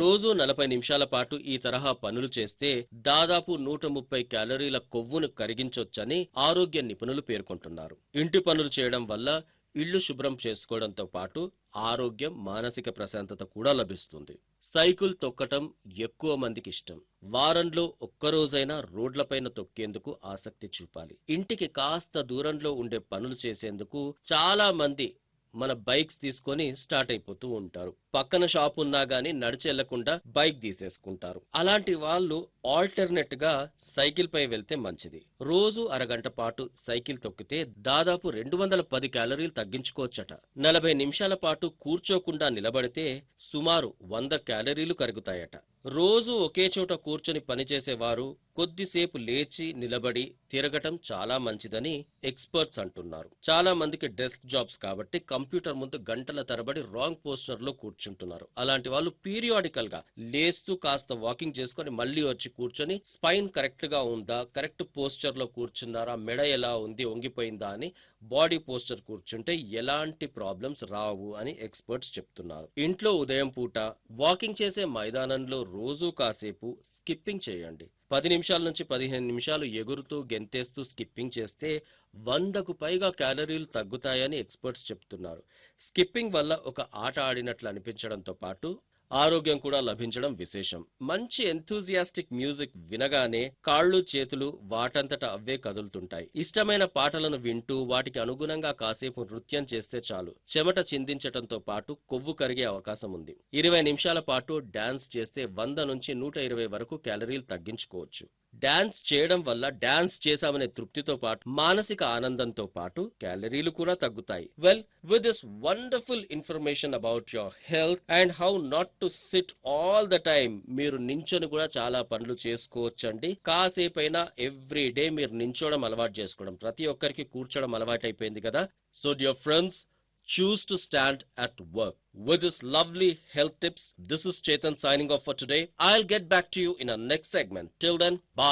రోజు నలభై నిమిషాల పాటు ఈ తరహా పనులు చేస్తే దాదాపు నూట ముప్పై క్యాలరీల కొవ్వును కరిగించొచ్చని ఆరోగ్య నిపుణులు పేర్కొంటున్నారు ఇంటి పనులు చేయడం వల్ల ఇళ్లు శుభ్రం చేసుకోవడంతో పాటు ఆరోగ్యం మానసిక ప్రశాంతత కూడా లభిస్తుంది సైకిల్ తొక్కటం ఎక్కువ మందికి ఇష్టం వారంలో ఒక్కరోజైనా రోడ్లపైన తొక్కేందుకు ఆసక్తి చూపాలి ఇంటికి కాస్త దూరంలో ఉండే పనులు చేసేందుకు చాలా మంది మన బైక్స్ తీసుకొని స్టార్ట్ అయిపోతూ ఉంటారు పక్కన షాప్ ఉన్నా గానీ నడిచి వెళ్లకుండా బైక్ తీసేసుకుంటారు అలాంటి వాళ్ళు ఆల్టర్నేట్ గా సైకిల్ పై వెళ్తే మంచిది రోజు అరగంట పాటు సైకిల్ తొక్కితే దాదాపు రెండు వందల పది క్యాలరీలు తగ్గించుకోవచ్చట నలభై నిమిషాల పాటు కూర్చోకుండా నిలబడితే సుమారు వంద క్యాలరీలు కరుగుతాయట రోజు ఒకే చోట కూర్చొని పనిచేసేవారు కొద్దిసేపు లేచి నిలబడి తిరగటం చాలా మంచిదని ఎక్స్పర్ట్స్ అంటున్నారు చాలా మందికి డెస్క్ జాబ్స్ కాబట్టి కంప్యూటర్ ముందు గంటల తరబడి రాంగ్ పోస్చర్ లో కూర్చుంటున్నారు అలాంటి వాళ్ళు పీరియాడికల్ గా లేస్తూ కాస్త వాకింగ్ చేసుకొని మళ్ళీ వచ్చి కూర్చొని స్పైన్ కరెక్ట్ గా ఉందా కరెక్ట్ పోస్చర్ లో కూర్చున్నారా మెడ ఎలా ఉంది వంగిపోయిందా అని బాడీ పోస్చర్ కూర్చుంటే ఎలాంటి ప్రాబ్లమ్స్ రావు అని ఎక్స్పర్ట్స్ చెప్తున్నారు ఇంట్లో ఉదయం పూట వాకింగ్ చేసే మైదానంలో రోజూ కాసేపు స్కిప్పింగ్ చేయండి పది నిమిషాల నుంచి పదిహేను నిమిషాలు ఎగురుతూ గెంతేస్తూ స్కిప్పింగ్ చేస్తే వందకు పైగా క్యాలరీలు తగ్గుతాయని ఎక్స్పర్ట్స్ చెప్తున్నారు స్కిప్పింగ్ వల్ల ఒక ఆట ఆడినట్లు అనిపించడంతో పాటు ఆరోగ్యం కూడా లభించడం విశేషం మంచి ఎంతూజియాస్టిక్ మ్యూజిక్ వినగానే కాళ్ళు చేతులు వాటంతట అవే కదులుతుంటాయి ఇష్టమైన పాటలను వింటూ వాటికి అనుగుణంగా కాసేపు నృత్యం చేస్తే చాలు చెమట చిందించటంతో పాటు కొవ్వు కరిగే అవకాశం ఉంది ఇరవై నిమిషాల పాటు డాన్స్ చేస్తే వంద నుంచి నూట ఇరవై వరకు క్యాలరీలు తగ్గించుకోవచ్చు డాన్స్ చేయడం వల్ల డాన్స్ చేశామనే తృప్తితో పాటు మానసిక ఆనందంతో పాటు క్యాలరీలు కూడా తగ్గుతాయి well with this wonderful information about your health and how not to sit all the time మీరు నించొని కూడా చాలా పనులు చేసుకోవచ్చండి కాసేపైనా ఎవ్రీ డే మీరు నించోవడం అలవాటు చేసుకోవడం ప్రతి ఒక్కరికి కూర్చోవడం అలవాటు అయిపోయింది కదా so dear friends choose to stand at work. With this lovely health tips, this is Chetan signing off for today. I'll get back to you in our next segment. Till then, bye.